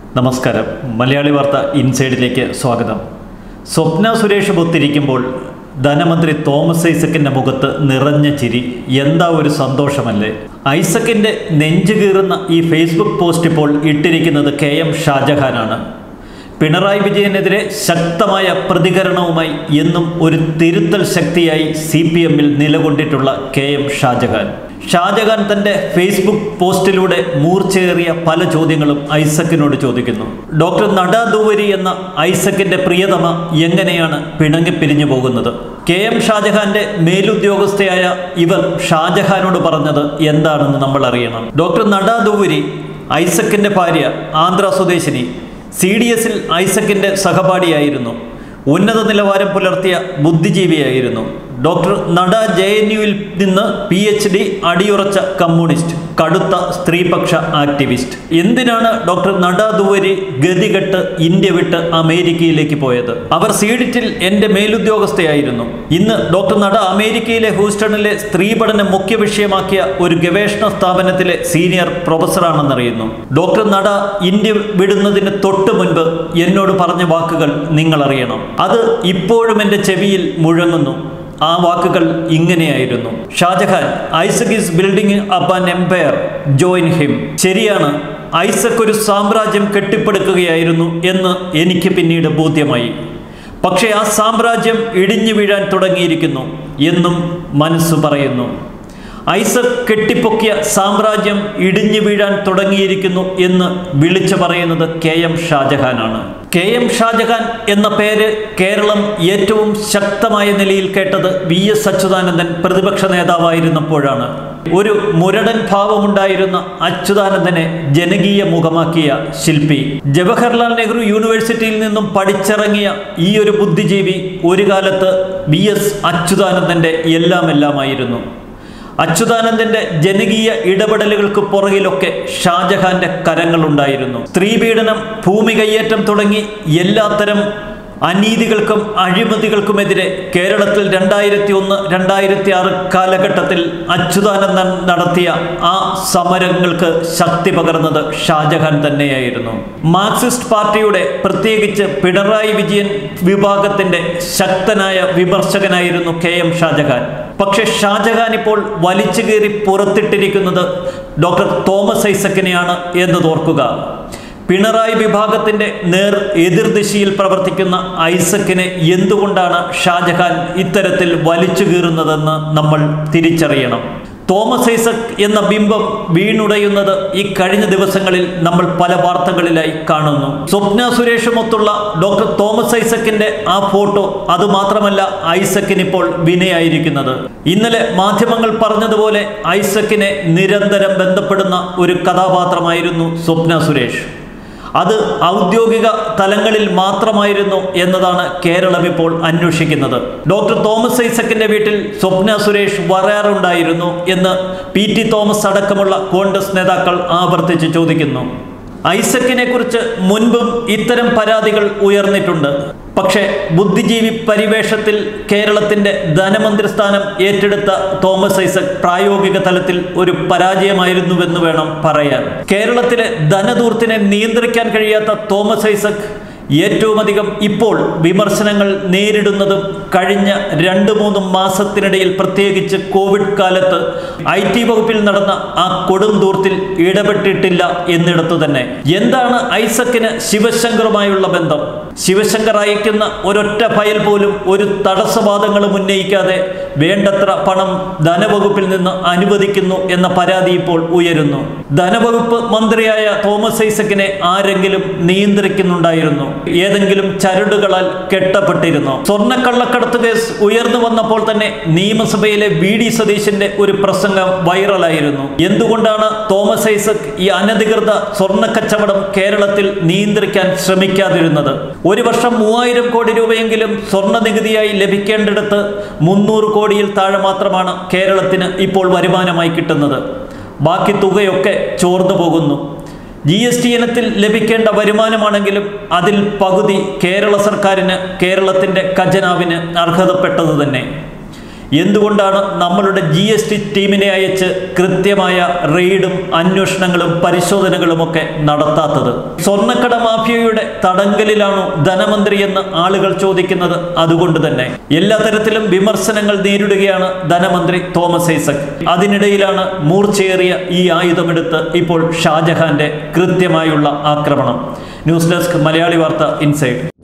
നമസ്കാരം മലയാളി വാർത്ത ഇൻസൈഡിലേക്ക് സ്വാഗതം സ്വപ്ന സുരേഷ് ഒത്തിരിക്കുമ്പോൾ ധനമന്ത്രി തോമസ് ഐസക്കിന്റെ മുഖത്ത് നിറഞ്ഞ ചിരി എന്താ ഒരു സന്തോഷമല്ലേ ഐസക്കിന്റെ നെഞ്ചു കീറുന്ന ഈ ഫേസ്ബുക്ക് പോസ്റ്റ് ഇപ്പോൾ ഇട്ടിരിക്കുന്നത് കെ എം ഷാജഹാനാണ് പിണറായി വിജയനെതിരെ ശക്തമായ പ്രതികരണവുമായി എന്നും ഒരു തിരുത്തൽ ശക്തിയായി സി പി എമ്മിൽ നിലകൊണ്ടിട്ടുള്ള കെ എം ഷാജഹാൻ ഷാജഹാൻ തന്റെ ഫേസ്ബുക്ക് പോസ്റ്റിലൂടെ മൂർച്ചയേറിയ പല ചോദ്യങ്ങളും ഐസക്കിനോട് ചോദിക്കുന്നു ഡോക്ടർ നടാദൂവരി എന്ന ഐസക്കിന്റെ പ്രിയതമ എങ്ങനെയാണ് പിണങ്ങി പിരിഞ്ഞു പോകുന്നത് കെ എം ഷാജഹാന്റെ മേലുദ്യോഗസ്ഥയായ ഇവർ ഷാജഹാനോട് പറഞ്ഞത് എന്താണെന്ന് നമ്മൾ അറിയണം ഡോക്ടർ നടാദൂവരി ഐസക്കിന്റെ ഭാര്യ ആന്ധ്ര സ്വദേശിനി സി ഡി എസിൽ ഐസക്കിന്റെ സഹപാഠിയായിരുന്നു ഉന്നത നിലവാരം പുലർത്തിയ ബുദ്ധിജീവിയായിരുന്നു ഡോക്ടർ നട ജെ എൻ യുവിൽ നിന്ന് പി എച്ച് ഡി അടിയുറച്ച കമ്മ്യൂണിസ്റ്റ് കടുത്ത സ്ത്രീപക്ഷ ആക്ടിവിസ്റ്റ് എന്തിനാണ് ഡോക്ടർ നട ദുവരി ഗതികെട്ട് ഇന്ത്യ വിട്ട് അമേരിക്കയിലേക്ക് പോയത് അവർ സീഡിറ്റിൽ എൻ്റെ മേലുദ്യോഗസ്ഥയായിരുന്നു ഇന്ന് ഡോക്ടർ നട അമേരിക്കയിലെ ഹൂസ്റ്റണിലെ സ്ത്രീ പഠനം മുഖ്യ വിഷയമാക്കിയ ഒരു ഗവേഷണ സ്ഥാപനത്തിലെ സീനിയർ പ്രൊഫസറാണെന്നറിയുന്നു ഡോക്ടർ നട ഇന്ത്യ വിടുന്നതിന് തൊട്ട് മുൻപ് എന്നോട് പറഞ്ഞ വാക്കുകൾ നിങ്ങൾ അറിയണം അത് ഇപ്പോഴും എൻ്റെ ചെവിയിൽ മുഴങ്ങുന്നു ആ വാക്കുകൾ ഇങ്ങനെയായിരുന്നു Shajahan Isaac is building up an empire join him ശരിയാണ് ഐസക് ഒരു സാമ്രാജ്യം കെട്ടിപ്പടുക്കുകയായിരുന്നു എന്ന് എനിക്ക് പിന്നീട് ബോധ്യമായി പക്ഷേ ആ സാമ്രാജ്യം ഇടിഞ്ഞു വീഴാൻ തുടങ്ങിയിരിക്കുന്നു എന്നും മനസ്സ് പറയുന്നു ഐസക് കെട്ടിപ്പൊക്കിയ സാമ്രാജ്യം ഇടിഞ്ഞു വീഴാൻ തുടങ്ങിയിരിക്കുന്നു എന്ന് വിളിച്ചു പറയുന്നത് കെ എം ഷാജഹാനാണ് കെ എം ഷാജഹാൻ എന്ന പേര് കേരളം ഏറ്റവും ശക്തമായ നിലയിൽ കേട്ടത് വി എസ് അച്യുതാനന്ദൻ പ്രതിപക്ഷ നേതാവായിരുന്നപ്പോഴാണ് ഒരു മുരടൻ ഭാവമുണ്ടായിരുന്ന അച്യുതാനന്ദനെ ജനകീയ മുഖമാക്കിയ ശില്പി ജവഹർലാൽ നെഹ്റു യൂണിവേഴ്സിറ്റിയിൽ നിന്നും പഠിച്ചിറങ്ങിയ ഈ ഒരു ബുദ്ധിജീവി ഒരു കാലത്ത് വി എസ് അച്യുതാനന്ദന്റെ എല്ലാം എല്ലാമായിരുന്നു അച്യുതാനന്ദന്റെ ജനകീയ ഇടപെടലുകൾക്ക് പുറകിലൊക്കെ ഷാജഹാന്റെ കരങ്ങളുണ്ടായിരുന്നു സ്ത്രീപീഡനം ഭൂമി കയ്യേറ്റം തുടങ്ങി എല്ലാത്തരം അനീതികൾക്കും അഴിമതികൾക്കുമെതിരെ കേരളത്തിൽ രണ്ടായിരത്തി ഒന്ന് രണ്ടായിരത്തി ആറ് കാലഘട്ടത്തിൽ അച്യുതാനന്ദൻ നടത്തിയ ആ സമരങ്ങൾക്ക് ശക്തി പകർന്നത് ഷാജഹാൻ തന്നെയായിരുന്നു മാർക്സിസ്റ്റ് പാർട്ടിയുടെ പ്രത്യേകിച്ച് പിണറായി വിജയൻ വിഭാഗത്തിന്റെ ശക്തനായ വിമർശകനായിരുന്നു കെ എം ഷാജഹാൻ പക്ഷെ ഷാജഹാൻ ഇപ്പോൾ വലിച്ചു കീറി പുറത്തിട്ടിരിക്കുന്നത് ഡോക്ടർ തോമസ് ഐസക്കിനെയാണ് എന്ന് തോർക്കുക പിണറായി വിഭാഗത്തിന്റെ നേർ എതിർദിശയിൽ പ്രവർത്തിക്കുന്ന ഐസക്കിനെ എന്തുകൊണ്ടാണ് ഷാജഹാൻ ഇത്തരത്തിൽ വലിച്ചു കീറുന്നതെന്ന് നമ്മൾ തിരിച്ചറിയണം തോമസ് ഐസക് എന്ന ബിംബം വീണുടയുന്നത് ഈ കഴിഞ്ഞ ദിവസങ്ങളിൽ നമ്മൾ പല വാർത്തകളിലായി കാണുന്നു സ്വപ്ന സുരേഷുമൊത്തുള്ള ഡോക്ടർ തോമസ് ഐസക്കിന്റെ ആ ഫോട്ടോ അത് മാത്രമല്ല ഐസക്കിന് ഇപ്പോൾ വിനയായിരിക്കുന്നത് ഇന്നലെ മാധ്യമങ്ങൾ പറഞ്ഞതുപോലെ ഐസക്കിനെ നിരന്തരം ബന്ധപ്പെടുന്ന ഒരു കഥാപാത്രമായിരുന്നു സ്വപ്ന സുരേഷ് അത് ഔദ്യോഗിക തലങ്ങളിൽ മാത്രമായിരുന്നു എന്നതാണ് കേരളം ഇപ്പോൾ അന്വേഷിക്കുന്നത് ഡോക്ടർ തോമസ് ഐസക്കിന്റെ വീട്ടിൽ സ്വപ്ന സുരേഷ് വരാറുണ്ടായിരുന്നു എന്ന് പി ടി തോമസ് അടക്കമുള്ള കോൺഗ്രസ് നേതാക്കൾ ആവർത്തിച്ച് ചോദിക്കുന്നു ഐസക്കിനെ കുറിച്ച് മുൻപും ഇത്തരം പരാതികൾ ഉയർന്നിട്ടുണ്ട് പക്ഷേ ബുദ്ധിജീവി പരിവേഷത്തിൽ കേരളത്തിന്റെ ധനമന്ത്രി സ്ഥാനം ഏറ്റെടുത്ത തോമസ് ഐസക് പ്രായോഗിക തലത്തിൽ ഒരു പരാജയമായിരുന്നുവെന്ന് വേണം പറയാൻ കേരളത്തിലെ ധനധൂർത്തിനെ നിയന്ത്രിക്കാൻ കഴിയാത്ത തോമസ് ഐസക് ഏറ്റവും അധികം ഇപ്പോൾ വിമർശനങ്ങൾ നേരിടുന്നതും കഴിഞ്ഞ രണ്ട് മൂന്ന് മാസത്തിനിടയിൽ പ്രത്യേകിച്ച് കോവിഡ് കാലത്ത് ഐ ടി വകുപ്പിൽ നടന്ന ആ കൊടും ദൂർത്തിൽ ഇടപെട്ടിട്ടില്ല എന്നിടത്തു തന്നെ എന്താണ് ഐസക്കിന് ശിവശങ്കറുമായുള്ള ബന്ധം ശിവശങ്കർ അയക്കുന്ന ഒരൊറ്റ ഫയൽ പോലും ഒരു തടസ്സവാദങ്ങളും ഉന്നയിക്കാതെ വേണ്ടത്ര പണം ധനവകുപ്പിൽ നിന്ന് അനുവദിക്കുന്നു എന്ന പരാതി ഇപ്പോൾ ഉയരുന്നു ധനവകുപ്പ് മന്ത്രിയായ തോമസ് ഐസക്കിനെ ആരെങ്കിലും നിയന്ത്രിക്കുന്നുണ്ടായിരുന്നു ഏതെങ്കിലും ചരടുകളാൽ കെട്ടപ്പെട്ടിരുന്നു സ്വർണ്ണക്കള്ളക്കടത്ത് കേസ് ഉയർന്നു വന്നപ്പോൾ തന്നെ നിയമസഭയിലെ വി ഡി സതീശന്റെ ഒരു പ്രസംഗം വൈറലായിരുന്നു എന്തുകൊണ്ടാണ് തോമസ് ഐസക് ഈ അനധികൃത സ്വർണ്ണ കച്ചവടം കേരളത്തിൽ നിയന്ത്രിക്കാൻ ശ്രമിക്കാതിരുന്നത് ഒരു വർഷം മൂവായിരം കോടി രൂപയെങ്കിലും സ്വർണ്ണ നികുതിയായി ലഭിക്കേണ്ടിടത്ത് മുന്നൂറ് കോടിയിൽ താഴെ മാത്രമാണ് കേരളത്തിന് ഇപ്പോൾ വരുമാനമായി കിട്ടുന്നത് ബാക്കി തുകയൊക്കെ ചോർന്നു പോകുന്നു ജി എസ് ടി ഇനത്തിൽ ലഭിക്കേണ്ട വരുമാനമാണെങ്കിലും അതിൽ പകുതി കേരള സർക്കാരിന് കേരളത്തിൻ്റെ ഖജനാവിന് അർഹതപ്പെട്ടത് തന്നെ എന്തുകൊണ്ടാണ് നമ്മളുടെ ജി എസ് ടി ടീമിനെ അയച്ച് കൃത്യമായ റെയ്ഡും അന്വേഷണങ്ങളും പരിശോധനകളുമൊക്കെ നടത്താത്തത് സ്വർണ്ണക്കട മാഫിയയുടെ തടങ്കലിലാണോ ധനമന്ത്രി എന്ന് ആളുകൾ ചോദിക്കുന്നത് അതുകൊണ്ട് തന്നെ എല്ലാ തരത്തിലും വിമർശനങ്ങൾ നേരിടുകയാണ് ധനമന്ത്രി തോമസ് ഐസക് അതിനിടയിലാണ് മൂർച്ചയേറിയ ഈ ആയുധമെടുത്ത് ഇപ്പോൾ ഷാജഹാന്റെ കൃത്യമായുള്ള ആക്രമണം ന്യൂസ് ഡെസ്ക് മലയാളി വാർത്ത ഇൻസൈഡ്